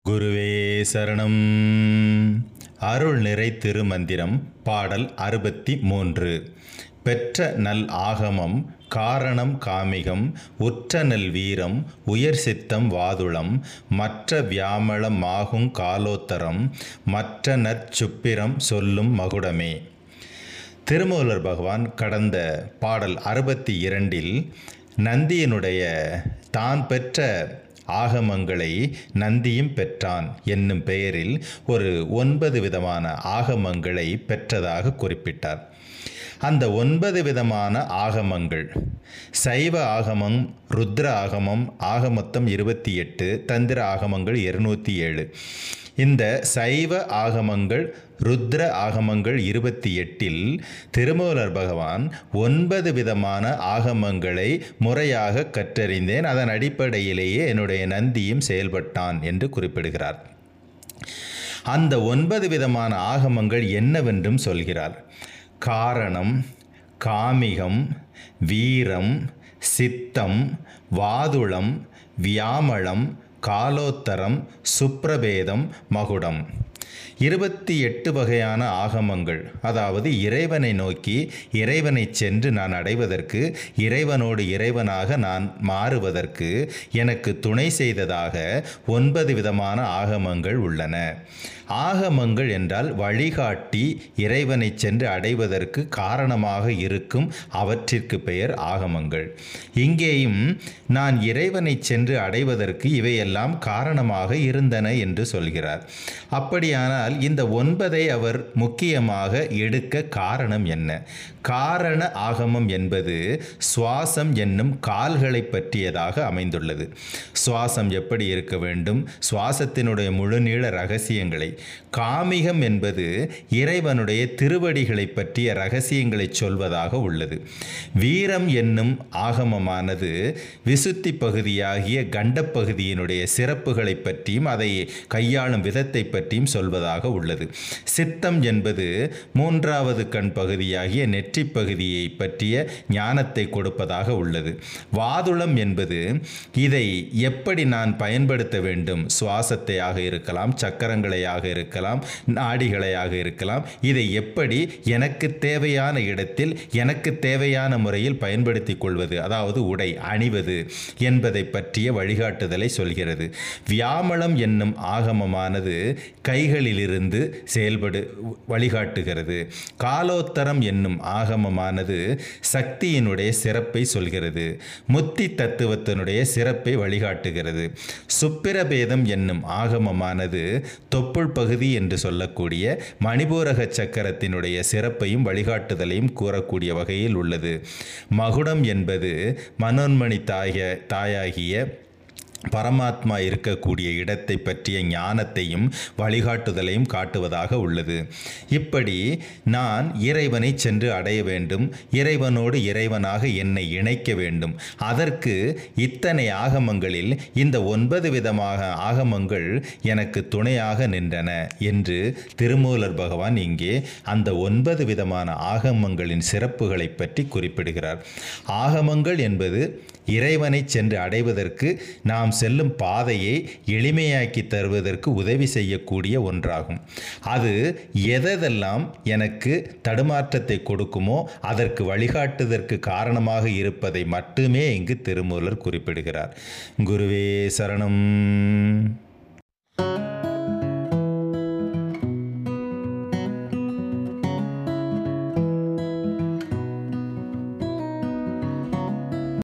குருவே சரணம் அருள் நிறை திருமந்திரம் பாடல் அறுபத்தி மூன்று பெற்ற நல் ஆகமம் காரணம் காமிகம் உற்ற நல் வீரம் உயர் சித்தம் வாதுளம் மற்ற வியாமளம் ஆகுங் காலோத்தரம் மற்ற நற்சுப்பிரம் சொல்லும் மகுடமே திருமூலர் பகவான் கடந்த பாடல் அறுபத்தி இரண்டில் நந்தியினுடைய தான் பெற்ற ஆகமங்களை நந்தியும் பெற்றான் என்னும் பெயரில் ஒரு ஒன்பது விதமான ஆகமங்களை பெற்றதாக குறிப்பிட்டார் அந்த ஒன்பது விதமான ஆகமங்கள் சைவ ஆகமம் ருத்ர ஆகமம் ஆக மொத்தம் இருபத்தி எட்டு தந்திர ஆகமங்கள் இருநூற்றி ஏழு இந்த சைவ ஆகமங்கள் ருத்ர ஆகமங்கள் இருபத்தி எட்டில் திருமூலர் பகவான் ஒன்பது விதமான ஆகமங்களை முறையாக கற்றறிந்தேன் அதன் அடிப்படையிலேயே என்னுடைய நந்தியும் செயல்பட்டான் என்று குறிப்பிடுகிறார் அந்த ஒன்பது விதமான ஆகமங்கள் என்னவென்றும் சொல்கிறார் காரணம் காமிகம் வீரம் சித்தம் வாதுளம் வியாமளம் காலோத்தரம் சுப்ரபேதம் மகுடம் இருபத்தி எட்டு வகையான ஆகமங்கள் அதாவது இறைவனை நோக்கி இறைவனை சென்று நான் அடைவதற்கு இறைவனோடு இறைவனாக நான் மாறுவதற்கு எனக்கு துணை செய்ததாக ஒன்பது விதமான ஆகமங்கள் உள்ளன ஆகமங்கள் என்றால் வழிகாட்டி இறைவனை சென்று அடைவதற்கு காரணமாக இருக்கும் அவற்றிற்கு பெயர் ஆகமங்கள் இங்கேயும் நான் இறைவனை சென்று அடைவதற்கு இவையெல்லாம் காரணமாக இருந்தன என்று சொல்கிறார் அப்படியானால் இந்த ஒன்பதை அவர் முக்கியமாக எடுக்க காரணம் என்ன காரண ஆகமம் என்பது சுவாசம் என்னும் கால்களை பற்றியதாக அமைந்துள்ளது சுவாசம் எப்படி இருக்க வேண்டும் சுவாசத்தினுடைய முழுநீள ரகசியங்களை காமிகம் என்பது இறைவனுடைய திருவடிகளை பற்றிய ரகசியங்களை சொல்வதாக உள்ளது வீரம் என்னும் ஆகமமானது விசுத்தி பகுதியாகிய கண்டப்பகுதியினுடைய சிறப்புகளை பற்றியும் அதை கையாளும் விதத்தை பற்றியும் சொல்வதாக உள்ளது சித்தம் என்பது மூன்றாவது கண் பகுதியாகிய நெற்றி பகுதியை பற்றிய ஞானத்தை கொடுப்பதாக உள்ளது வாதுளம் என்பது இதை எப்படி நான் பயன்படுத்த வேண்டும் சுவாசத்தையாக இருக்கலாம் சக்கரங்களையாக இருக்கலாம் நாடிகளையாக இருக்கலாம் இதை எப்படி எனக்கு தேவையான இடத்தில் எனக்கு தேவையான முறையில் பயன்படுத்தி கொள்வது அதாவது உடை அணிவது என்பதை பற்றிய வழிகாட்டுதலை சொல்கிறது வியாமளம் என்னும் ஆகமமானது கைகளிலிருந்து செயல்படு வழிகாட்டுகிறது காலோத்தரம் என்னும் ஆகமமானது சக்தியினுடைய சிறப்பை சொல்கிறது முத்தி தத்துவத்தினுடைய சிறப்பை வழிகாட்டுகிறது சுப்பிரபேதம் என்னும் ஆகமமானது தொப்புள் பகுதி என்று சொல்லக்கூடிய மணிபூரக சக்கரத்தினுடைய சிறப்பையும் வழிகாட்டுதலையும் கூறக்கூடிய வகையில் உள்ளது மகுடம் என்பது மனோன்மணி தாய தாயாகிய பரமாத்மா இருக்கக்கூடிய இடத்தை பற்றிய ஞானத்தையும் வழிகாட்டுதலையும் காட்டுவதாக உள்ளது இப்படி நான் இறைவனை சென்று அடைய வேண்டும் இறைவனோடு இறைவனாக என்னை இணைக்க வேண்டும் அதற்கு இத்தனை ஆகமங்களில் இந்த ஒன்பது விதமாக ஆகமங்கள் எனக்கு துணையாக நின்றன என்று திருமூலர் பகவான் இங்கே அந்த ஒன்பது விதமான ஆகமங்களின் சிறப்புகளை பற்றி குறிப்பிடுகிறார் ஆகமங்கள் என்பது இறைவனை சென்று அடைவதற்கு நாம் செல்லும் பாதையை எளிமையாக்கி தருவதற்கு உதவி செய்யக்கூடிய ஒன்றாகும் அது எதெல்லாம் எனக்கு தடுமாற்றத்தை கொடுக்குமோ அதற்கு வழிகாட்டுதற்கு காரணமாக இருப்பதை மட்டுமே இங்கு திருமூலர் குறிப்பிடுகிறார் குருவே சரணம்